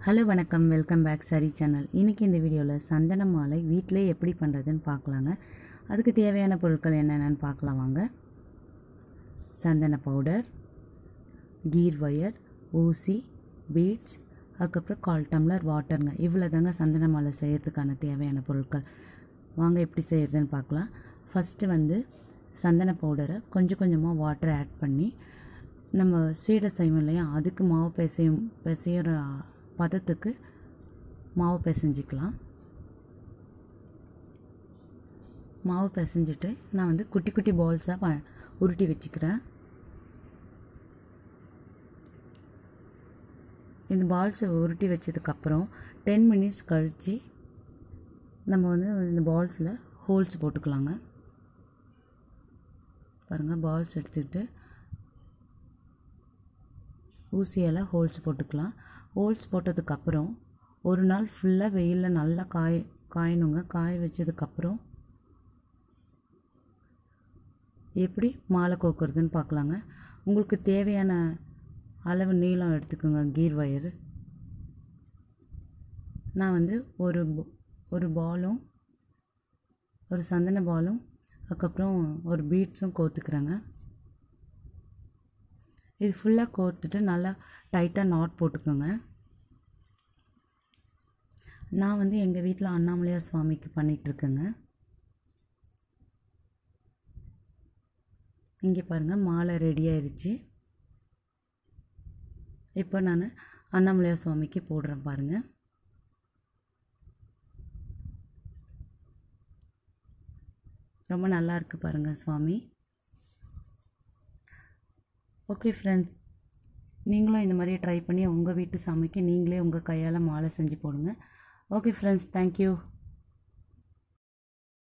hello வணக்கம் welcome back சரி channel இன்றைக்கி இந்த வீடியோவில் சந்தன மாலை வீட்டிலே எப்படி பண்ணுறதுன்னு பார்க்கலாங்க அதுக்கு தேவையான பொருட்கள் என்னென்னு பார்க்கலாம் வாங்க சந்தன பவுடர் கீர் ஒயர் ஊசி பீட்ஸ் அதுக்கப்புறம் கால் டம்ளர் வாட்டருங்க இவ்வளோ தாங்க சந்தன மாலை செய்கிறதுக்கான தேவையான பொருட்கள் வாங்க எப்படி செய்கிறதுன்னு பார்க்கலாம் ஃபஸ்ட்டு வந்து சந்தன பவுடரை கொஞ்சம் கொஞ்சமாக வாட்டரை ஆட் பண்ணி நம்ம சீடை செய்வோம் இல்லையா அதுக்கு மாவு பிசையும் பிசையிற பதத்துக்கு மாவு பிசைஞ்சிக்கலாம் மாவு பிசைஞ்சிட்டு நான் வந்து குட்டி குட்டி பால்ஸாக ப உருட்டி வச்சுக்கிறேன் இந்த பால்ஸை உருட்டி வச்சதுக்கப்புறம் டென் மினிட்ஸ் கழித்து நம்ம வந்து இந்த பால்ஸில் ஹோல்ஸ் போட்டுக்கலாங்க பாருங்கள் பால்ஸ் எடுத்துக்கிட்டு ஊசியால் ஹோல்ஸ் போட்டுக்கலாம் ஹோல்ஸ் போட்டதுக்கப்புறம் ஒரு நாள் ஃபுல்லாக வெயிலில் நல்லா காய காயணுங்க காய வச்சதுக்கப்புறம் எப்படி மாலை கோக்குறதுன்னு பார்க்கலாங்க உங்களுக்கு தேவையான அளவு நீளம் எடுத்துக்கோங்க கீர் ஒயர் நான் வந்து ஒரு ஒரு பாலும் ஒரு சந்தன பாலும் அதுக்கப்புறம் ஒரு பீட்ஸும் கோத்துக்கிறேங்க இது ஃபுல்லாக கோர்த்துட்டு நல்லா டைட்டாக நாட் போட்டுக்கோங்க நான் வந்து எங்கள் வீட்டில் அண்ணாமலையார் சுவாமிக்கு பண்ணிகிட்ருக்கேங்க இங்கே பாருங்கள் மாலை ரெடி ஆயிடுச்சு இப்போ நான் அண்ணாமலையார் சுவாமிக்கு போடுறேன் பாருங்கள் ரொம்ப நல்லா இருக்குது பாருங்கள் சுவாமி ஓகே ஃப்ரெண்ட்ஸ் நீங்களும் இந்த மாதிரி ட்ரை பண்ணி உங்கள் வீட்டு சாமிக்கு நீங்களே உங்கள் கையால் மாலை செஞ்சு போடுங்க ஓகே ஃப்ரெண்ட்ஸ் தேங்க்யூ